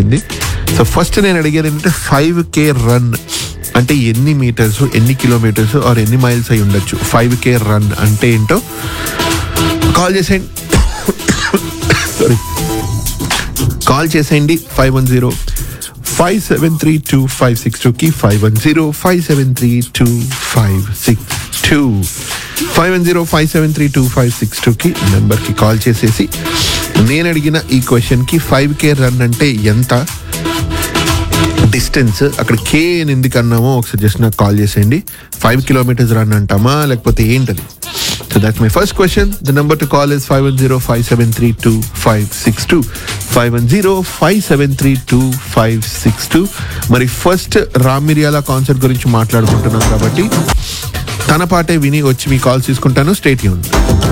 వచ్చేసింది so first నేను అడిగేది ఏంటంటే ఫైవ్ కే రన్ అంటే ఎన్ని మీటర్స్ ఎన్ని కిలోమీటర్స్ ఆర్ ఎన్ని మైల్స్ అయి ఉండొచ్చు ఫైవ్ కే రన్ అంటే ఏంటో కాల్ చేసేయండి సారీ కాల్ చేసేయండి five one zero five seven three two five six టూకి five one zero five seven three two five six two five one zero five seven three two five six టూకి నెంబర్కి call చేసేసి నేను అడిగిన ఈ క్వశ్చన్కి five K run అంటే ఎంత డిస్టెన్స్ అక్కడ కే అని ఎందుకు అన్నామో ఒకసారి జస్ట్ నాకు కాల్ చేసేయండి ఫైవ్ కిలోమీటర్స్ రన్ అంటామా లేకపోతే ఏంటది so that's my first question the number to call is five one zero five seven three two five six two five one zero five seven three two five six two మరి first Ramiriyala concert గురించి మాట్లాడుకుంటున్నాం కాబట్టి తన పాటే విని వచ్చి మీ call తీసుకుంటాను state యూన్